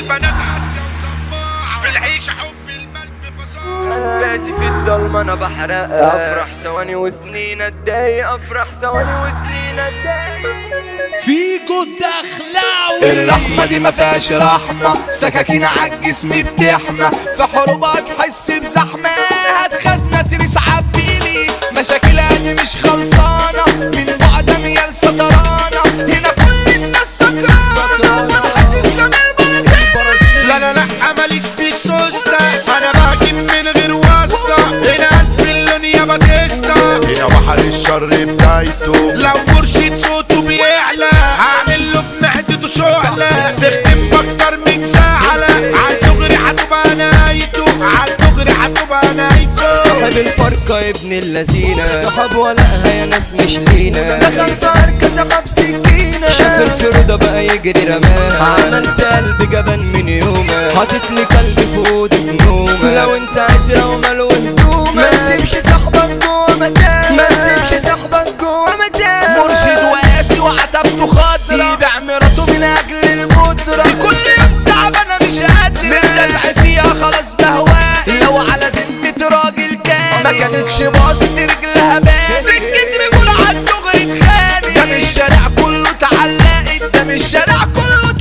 البنات قاسية وطماعة في العيشة حب المال بفظاعة انفاسي في الضلمة انا بحرقها افرح ثواني وسنين اتضايق افرح ثواني وسنين اتضايق فيكو الدخلاوي الرحمة دي ما فيهاش رحمة سكاكين عالجسم بتحمى في حروبها تحس بزحمة هتخزنة تريس عبيلي مشاكلها دي مش خلصانة من بعد ميال سطرانة هنا كل الناس سكرانة فرحة تسلم البرازيل لا لا لا ماليش في السوستة انا بهجم من غير واسطة هنا الف اللون يا باتيستا هنا بحر الشر بدايته لو مرشد صوته بيعلى هعمل له في معدته شعلة تختم بكتر من زعلة عالدغري هتبقى نهايته عالدغري هتبقى نهايته صاحب الفرقة ابن اللذينة صحاب ولقها يا ناس مش لينا دخل في عركة سحب سكينة شاف الفرودة بقى يجري رماها عملت قلبي جبن من يومها حاطط لي كلب في أوضة نومة لو انت عترة ومال وهدومة ما تسيبش صاحبك جوه مكان ما تسيبش صاحبك جوه مكان مرشد وقاسي وعتبته خضرة يبيع مراته من اجل المدرة دي كل يوم تعبانة مش قادرة متلزع فيها خلاص بهواء لو على ذمة راجل كان ما كانتش باظت رجلها بان سكة رجول عالدغري اتخانق ده مش شارع كله اتعلقت ده مش شارع كله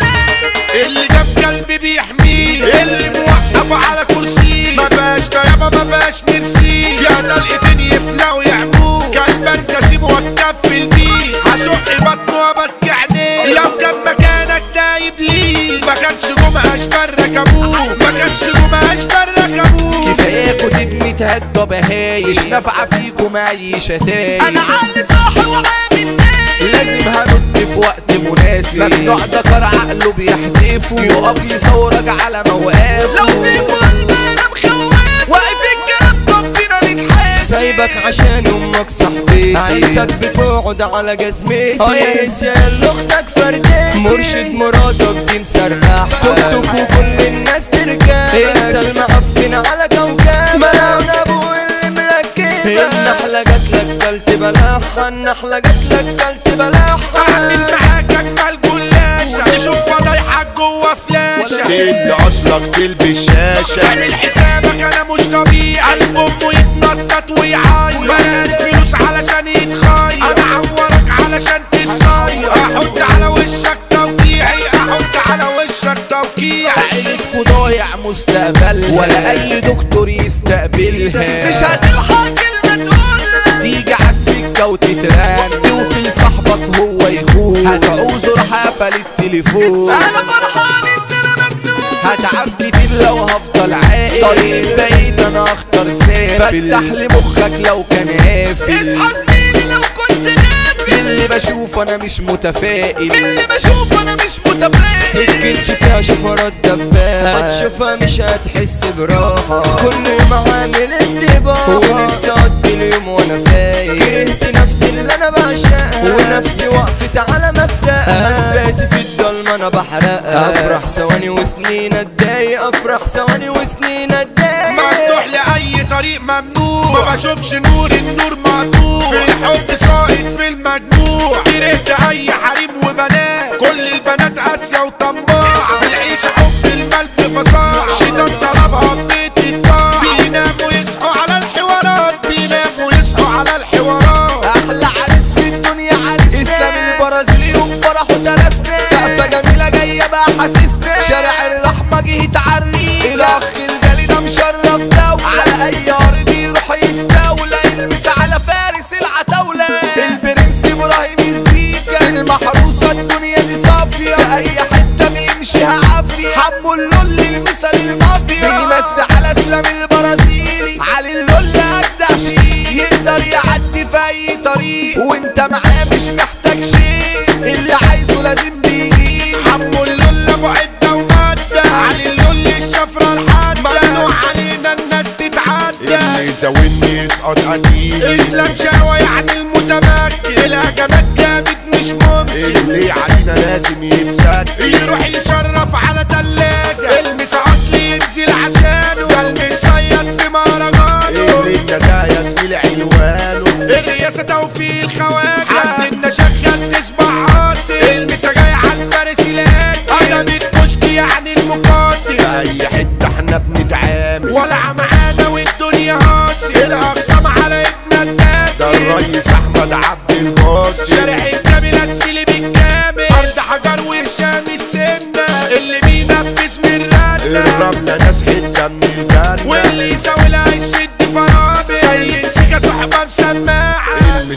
اتعلقت اللي جاب قلبي بيحميه اللي موقف على كرسي ما بقاش يابا ما بقاش نرسي يا دلقتين يفلقوا يعموه كلبان كسيب واتكفل بيه هشق بطنه وابكي عينيه لو كان مكانك دايب ليه ما كانش جمعة اشبرك ابوه ما كانش جمعة اشبرك ابوه كفاياكوا تبني تهدوا بهايش مش نافعة فيكم اي شتايم انا عقلي صاحي وعامل لازم هنط في وقت مناسب ممنوع ذكر عقله بيحدفه يقف يصورك على مواقفه لو في قلب انا مخوف واقف الكلام طب بينا نتحاسب سايبك عشان امك صاحبتي عيلتك بتقعد على جزمتي اه يا رجال اختك فردتي مرشد مراتك دي مسرح توك توك وكل الناس تركب انت المعفن على كوكب ملعون ابو اللي مركب النحلة جات لك كلت بلاحة النحلة جات لك كلت بلاحة اعمل معاك اجمل جلاشة تشوف فضايحك جوه فلاشة اللي اصلك تلبس شاشة اعمل حسابك انا مش طبيعي قلب امه يتنطط ويعيط بلاش فلوس علشان يتخير انا اعورك علشان تصير احط على وشك توقيعي احط على وشك توقيعي عيلتكوا ضايع مستقبل ولا اي دكتور يستقبلها مش هتلحق كلمة تقولها تيجي عالسكة وتترن وفي صاحبك هو يخون هتعوزه راح قفل التليفون انا فرحان ان انا مجنون هتعب كتير لو هفضل عاقل طريق بعيد انا اختار سافل فتح لي مخك لو كان قافل اصحى زميلي لو كنت غافل اللي بشوف انا مش متفائل اللي بشوف انا مش متفائل سكتش فيها شفرات دبابة هتشوفها مش هتحس براحة كل ما عامل استباحة ونفسي اقضي اليوم وانا فايق كرهت نفسي اللي انا بعشقها ونفسي وقفت على مبدأها انفاسي في الضلمة انا بحرقها افرح ثواني وسنين اتضايق افرح ثواني وسنين اتضايق مفتوح لأي طريق ممنوع ما بشوفش نور النور مقطوع في الحب ساقط في المجموع كرهت أي حريم وبنات كل البنات قاسية وطماعة في العيشة حب المال بفظاعة شيطان طلبها ببيت الطاعة بيناموا يصحوا على الحوارات بيناموا يصحوا على الحوارات احلى عريس في الدنيا عريسنا اسلام البرازيلي وفرحه تلاسنا سقفة جميلة جاية بقى حاسسنا شارع الرحمة جه تعرينا الاخ الغالي ده مشرف دولة على اي ارض يروح يستولى يلمس على فارس العتاولة البرنس ابراهيم الزيكا المحروسة الدنيا دي صافية في اي حتة بيمشيها عافية حمو اللول المثل المافيا بيمس على اسلام البرازيلي علي اللول اجدع شيء يقدر يعدي في اي طريق وانت معاه مش محتاج شيء اللي عايزه لازم بيجي حمو اللول ابو عده وماده علي اللول الشفره الحاده ممنوع علينا الناس تتعدى اللي يزاولني يسقط قتيل اسلام شاوى يعني المتمكن الهجمات جابت مش ممكن اللي علينا لازم يتسد يروح يشرف على تلاجة المس اصلي ينزل عشانه قلبي صيد في مهرجانه اللي النزاهة يا زميلي عنوانه الرئاسة توفيق الخواجة عندنا شغال تصبح عاطل المسا جاي على الفارس الهادي ادم الكشك يعني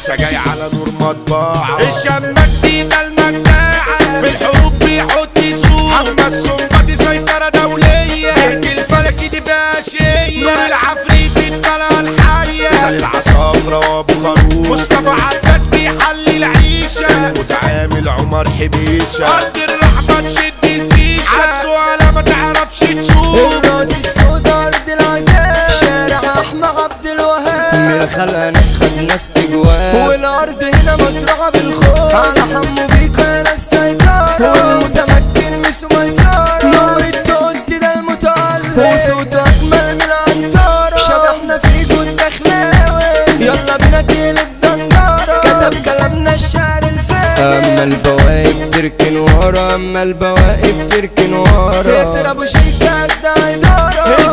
لسه جاي على نور مطبعة الشمات دي ده المجاعة في الحروب بيحط سرور اما الصنبة سيطرة دولية اهدي الفلك دي باشية نور العفريت الطلعة الحية مثال العصافرة وابو خروف مصطفى عباس بيحلي العيشة متعامل عمر حبيشة قد الرحمة تشد الفيشة عكسه على ما تعرفش تشوف الراس السود ارض العذاب شارع احمد عبد الوهاب من الخلق ناس خد ناس تجوال والارض هنا مزرعه بالخوف على حمو بيكا يا ناس سيطره والمتمكن مش ميسره نور التوت ده المتألق وصوته اجمل من العنتره شبحنا في جود دخلاوي يلا بينا تقلب دندره كتب كلامنا الشعر الفارغ اما البواقي بتركن ورا اما البواقي بتركن ورا ياسر ابو شيكا ده اداره